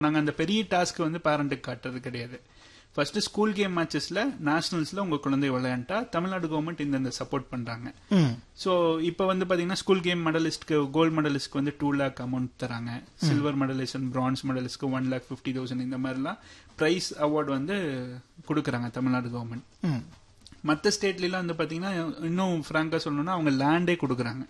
நாங்க அந்த பெரிய டாஸ்க் வந்து பேரண்ட்டுக்கு காட்டுறது கிடையாது ஃபர்ஸ்ட் ஸ்கூல் கேம் மேட்சஸ்ல நேஷனல்ஸ்ல உங்க குழந்தை விளையாண்டா தமிழ்நாடு கவர்மெண்ட் இந்த சப்போர்ட் பண்றாங்க ம் ஸோ இப்போ வந்து பாத்தீங்கன்னா ஸ்கூல் கேம் மெடலிஸ்ட்க்கு கோல்டு மெடலிஸ்ட்க்கு வந்து டூ லேக் அமௌண்ட் தராங்க சில்வர் மெடலிஸ்ட் அண்ட் பிரான்ஸ் மெடலிஸ்ட்க்கு ஒன் லேக் ஃபிஃப்டி தௌசண்ட் இந்த மாதிரிலாம் ப்ரைஸ் அவார்டு வந்து கொடுக்குறாங்க தமிழ்நாடு கவர்மெண்ட் ம் மற்ற ஸ்டேட்லாம் வந்து பாத்தீங்கன்னா இன்னும் ஃப்ராங்கா சொல்லணும்னா அவங்க லேண்டே கொடுக்குறாங்க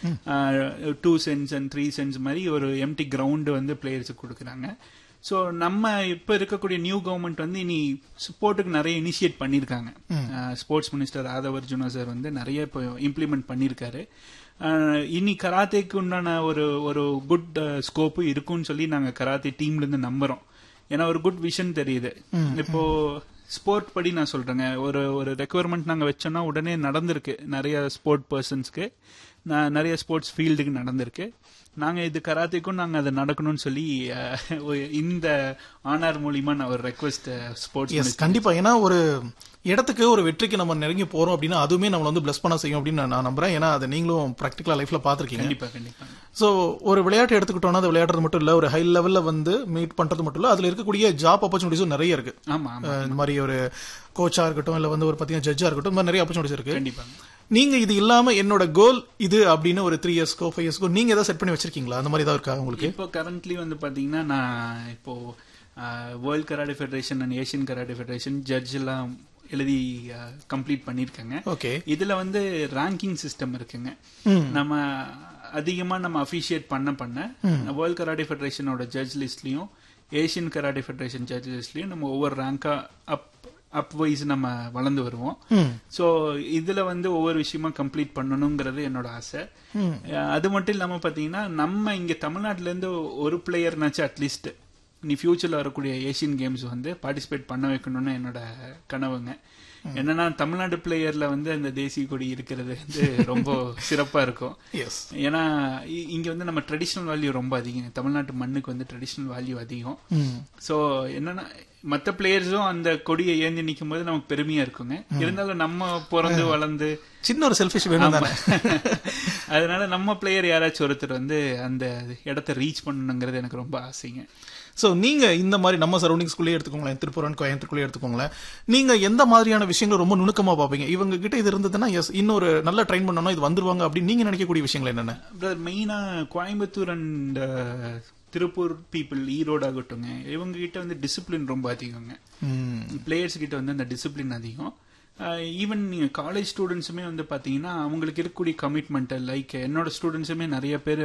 two cents and three cents மாதிரி ஒரு எம்டி கிரவுண்டு வந்து பிளேயர்ஸுக்கு கொடுக்குறாங்க ஸோ நம்ம இப்போ இருக்கக்கூடிய நியூ கவர்மெண்ட் வந்து இனி ஸ்போர்ட்டுக்கு நிறைய இனிஷியேட் பண்ணியிருக்காங்க sports minister Aadhav Arjuna sir வந்து நிறைய இப்போ இம்ப்ளிமெண்ட் பண்ணியிருக்காரு அஹ், இனி கராத்தேக்கு உண்டான ஒரு ஒரு குட் ஸ்கோப்பு இருக்கும்னு சொல்லி நாங்கள் கராத்தே டீம்ல இருந்து நம்புறோம் ஏன்னா ஒரு குட் விஷன் தெரியுது இப்போ ஸ்போர்ட் படி நான் சொல்றேங்க ஒரு ஒரு ரெக்குவயர்மெண்ட் நாங்க வச்சோம்னா உடனே நடந்திருக்கு நிறைய ஸ்போர்ட் பர்சன்ஸ்க்கு நிறைய ஸ்போர்ட்ஸ் ஃபீல்டுக்கு நடந்திருக்கு நாங்க இது கராத்தேக்கும் நாங்க அது நடக்கணும்னு சொல்லி அஹ், ஒரு- இந்த ஆனார் மூலியமா நான் ஒரு ரெக்வஸ்ட் எஸ் ஸ்போர்ட்ஸ் கண்டிப்பா ஏன்னா ஒரு இடத்துக்கு ஒரு வெற்றிக்கு நம்ம நெருங்கி போறோம் அப்படின்னா அதுவுமே நம்மள வந்து பிளஸ் பண்ண செய்யும் அப்படின்னு நான் நம்புறேன் ஏன்னா அதை நீங்களும் பிராக்டிகலா லைஃப்ல பாத்திருக்கீங்க கண்டிப்பா கண்டிப்பா சோ ஒரு விளையாட்டு எடுத்துக்கிட்டோம்னா அது விளையாடுறது மட்டும் இல்ல ஒரு ஹை லெவல்ல வந்து மீட் பண்றது மட்டும் இல்ல அதுல இருக்கக்கூடிய ஜாப் ஆப்பர்ச்சுனிட்டிஸும் நிறைய இருக்கு ஆமா ஆமா அஹ் இந்த மாதிரி ஒரு கோச்சா இருக்கட்டும் இல்ல வந்து ஒரு பாத்தீங்கன்னா ஜட்ஜா இருக்கட்டும் இந்த மாதிரி நிறைய ஆப்பர்ச்சுனிட்டிஸ் இருக்கு கண்டிப்பா நீங்க இது இல்லாம என்னோட கோல் இது அப்படின்னு ஒரு த்ரீ இயர்ஸ்க்கோ ஃபைவ் இயர்ஸ்க்கோ நீங்க ஏதாவது செட் பண்ணி வச்சிருக்கீங்களா அந்த மாதிரி ஏதாவது இருக்கா உங்களுக்கு இப்போ கரண்ட்லி வந்து பாத்தீங்கன்னா நான் இப்போ world karate federation and Asian karate federation judge எல்லாம் எழுதி கம்ப்ளீட் பண்ணிருக்கேங்க ஓகே இதுல வந்து ரேங்கிங் சிஸ்டம் இருக்குங்க நம்ம அதிகமா நம்ம அபிஷியேட் பண்ண பண்ண வேர்ல்ட் கராடே ஃபெடரேஷனோட ஜட்ஜ் லிஸ்ட்லயும் ஏசியன் கராடே ஃபெடரேஷன் ஜட்ஜ் லிஸ்ட்லயும் நம்ம ஒவ்வொரு ரேங்கா அப் அப் வைஸ் நம்ம வளர்ந்து வருவோம் ம் சோ இதுல வந்து ஒவ்வொரு விஷயமா கம்ப்ளீட் பண்ணணுங்கிறது என்னோட ஆசை ம். அஹ் அது மட்டும் இல்லாம பாத்தீங்கன்னா நம்ம இங்க தமிழ்நாட்டுல இருந்து ஒரு பிளேயர்னாச்சும் அட்லீஸ்ட் நீ ஃபியூச்சர்ல வரக்கூடிய ஏசியன் கேம்ஸ் வந்து பார்ட்டிசிபேட் பண்ண வைக்கணும்னு என்னோட கனவுங்க என்னன்னா தமிழ்நாடு பிளேயர்ல வந்து அந்த தேசிய கொடி இருக்கிறது வந்து ரொம்ப சிறப்பா இருக்கும் எஸ் ஏன்னா இ- இங்க வந்து நம்ம ட்ரெடிஷ்னல் வேல்யூ ரொம்ப அதிகம் தமிழ்நாட்டு மண்ணுக்கு வந்து ட்ரெடிஷ்னல் வேல்யூ அதிகம் ம் சோ என்னன்னா மத்த பிளேயர்ஸும் அந்த கொடியை ஏந்தி நிக்கும் போது நமக்கு பெருமையா இருக்குங்க இருந்தாலும் நம்ம பிறந்து வளர்ந்து சின்ன ஒரு செல்ஃபிஷ் வேணும் தானே அதனால நம்ம பிளேயர் யாராச்சும் ஒருத்தர் வந்து அந்த இடத்த ரீச் பண்ணணுங்கிறது எனக்கு ரொம்ப ஆசைங்க சோ நீங்க இந்த மாதிரி நம்ம சரௌண்டிங்ஸ்குள்ளே எடுத்துக்கோங்களேன் திருப்பூரன் கோயம்புத்தூர்க்குள்ளே எடுத்துக்கோங்களேன் நீங்க எந்த மாதிரியான விஷயங்களை ரொம்ப நுணுக்கமா பாப்பீங்க இவங்க கிட்ட இது இருந்ததுன்னா எஸ் இன்னொரு நல்ல ட்ரெயின் பண்ணணும் இது வந்துருவாங்க அப்படின்னு நீங்க நினைக்கக்கூடிய விஷயங்கள் என்னென்ன மெயினா கோயம்புத்தூர் அண்ட் திருப்பூர் பீப்புள் ஈரோடு ஆகட்டுங்க இவங்க கிட்ட வந்து டிசிப்ளின் ரொம்ப அதிகங்க ம், பிளேயர்ஸ் கிட்ட வந்து அந்த டிசிப்ளின் அதிகம் ஈவன் நீங்க காலேஜ் ஸ்டூடெண்ட்ஸுமே வந்து பாத்தீங்கன்னா அவங்களுக்கு இருக்கக்கூடிய கமிட்மெண்ட் லைக் என்னோட ஸ்டூடெண்ட்ஸுமே நிறைய பேர்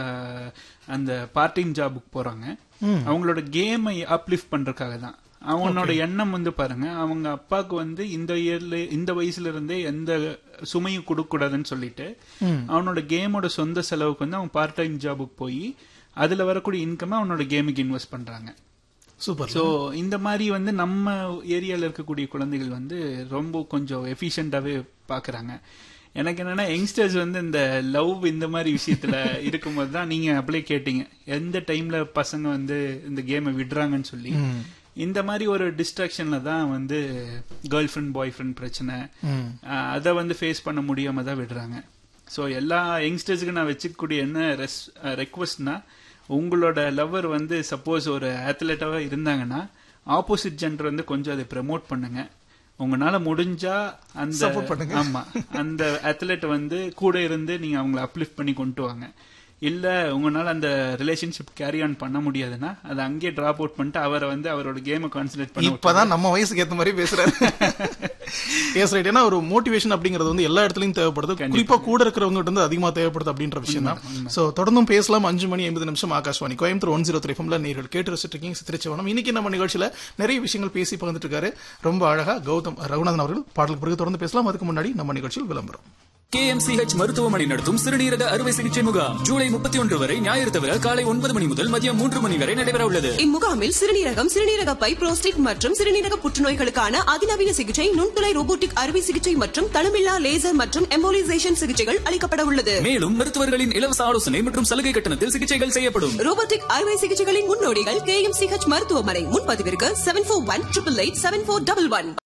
அந்த பார்ட் டைம் ஜாபுக்கு போறாங்க அவங்களோட கேமை அப்லிஃப்ட் பண்றதுக்காக தான் அவனோட எண்ணம் வந்து பாருங்க அவங்க அப்பாவுக்கு வந்து இந்த இயர்ல இந்த வயசுல இருந்தே எந்த சுமையும் கொடுக்க கூடாதுன்னு சொல்லிட்டு அவனோட கேமோட சொந்த செலவுக்கு வந்து அவன் பார்ட் டைம் ஜாபுக்கு போய் அதுல வரக்கூடிய இன்கம் அவனோட கேமுக்கு இன்வெஸ்ட் பண்றாங்க சூப்பர் சோ இந்த மாதிரி வந்து நம்ம ஏரியால இருக்கக்கூடிய குழந்தைகள் வந்து ரொம்ப கொஞ்சம் எஃபிஷியண்டாவே பாக்குறாங்க எனக்கு என்னன்னா யங்ஸ்டர்ஸ் வந்து இந்த லவ் இந்த மாதிரி விஷயத்துல இருக்கும்போது தான் நீங்க அப்படியே கேட்டீங்க எந்த டைம்ல பசங்க வந்து இந்த கேமை விடுறாங்கன்னு சொல்லி இந்த மாதிரி ஒரு டிஸ்ட்ராக்ஷன்ல தான் வந்து கேர்ள் ஃப்ரெண்ட் பாய் ஃப்ரெண்ட் பிரச்சனை ம் அஹ் அதை வந்து ஃபேஸ் பண்ண முடியாம தான் விடுறாங்க ஸோ எல்லா யங்ஸ்டர்ஸுக்கு நான் வச்சுக்கக்கூடிய என்ன ரெஸ் ரெக்வஸ்ட்னா உங்களோட லவ்வர் வந்து சப்போஸ் ஒரு அத்லெட்டாவா இருந்தாங்கன்னா ஆப்போசிட் ஜெண்டர் வந்து கொஞ்சம் அதை ப்ரமோட் பண்ணுங்க உங்களால முடிஞ்சா அந்த Support பண்ணுங்க. ஆமா அந்த அத்லெட் வந்து கூட இருந்து நீங்க அவங்கள அப்லிஃப்ட் பண்ணி கொண்டு வாங்க இல்ல உங்களால அந்த ரிலேஷன்ஷிப் கேரி ஆன் பண்ண முடியாதுன்னா அதை அங்கேயே டிராப் அவுட் பண்ணிட்டு அவரை வந்து அவரோட கேமை கான்சென்ட்ரேட் பண்ண இப்பதான் நம்ம வயசுக்கு ஏத்த மாதிரி பேசுறாரு எஸ் ரைட் ஏன்னா ஒரு மோட்டிவேஷன் அப்படிங்கிறது வந்து எல்லா இடத்துலயும் தேவைப்படுது குறிப்பா கூட இருக்கிறவங்க கிட்ட இருந்து அதிகமா தேவைப்படுது அப்படின்ற விஷயம் தான் சோ தொடர்ந்தும் பேசலாம் அஞ்சு மணி ஐம்பது நிமிஷம் Akashvani Coimbatore one zero three ஃபம்ல நீர்கள் கேட்டு ரசிட்டு இருக்கீங்க சித்திரச்சவனம் இன்னைக்கு நம்ம நிகழ்ச்சியில நிறைய விஷயங்கள் பேசி பகிர்ந்துட்டு இருக்காரு ரொம்ப அழகா கௌதம் ரகுநாதன் அவர்கள் பாடலுக்கு பிறகு தொடர்ந்து பேசலாம் அதுக்கு முன்னாடி நம்ம நிகழ்ச்சியில் விளம்பரம் கேஎம்சிஹெச் மருத்துவமனை நடத்தும் சிறுநீரக அறுவை சிகிச்சை முகாம் ஜூலை முப்பத்தி ஒன்று வரை ஞாயிறு தவிர காலை ஒன்பது மணி முதல் மதியம் மூன்று மணி வரை நடைபெற உள்ளது இம்முகாமில் சிறுநீரகம் சிறுநீரக பை புரோஸ்டேட் மற்றும் சிறுநீரக புற்றுநோய்களுக்கான அதிநவீன சிகிச்சை நுண்துளை ரோபோட்டிக் அறுவை சிகிச்சை மற்றும் தளமில்லா லேசர் மற்றும் எம்போலிசேஷன் சிகிச்சைகள் அளிக்கப்பட உள்ளது மேலும் மருத்துவர்களின் இலவச ஆலோசனை மற்றும் சலுகை கட்டணத்தில் சிகிச்சைகள் செய்யப்படும் ரோபோட்டிக் அறுவை சிகிச்சைகளின் முன்னோடிகள் கே எம் சி ஹெச் மருத்துவமனை முன்பதிவிற்கு seven four one triple eight seven four double one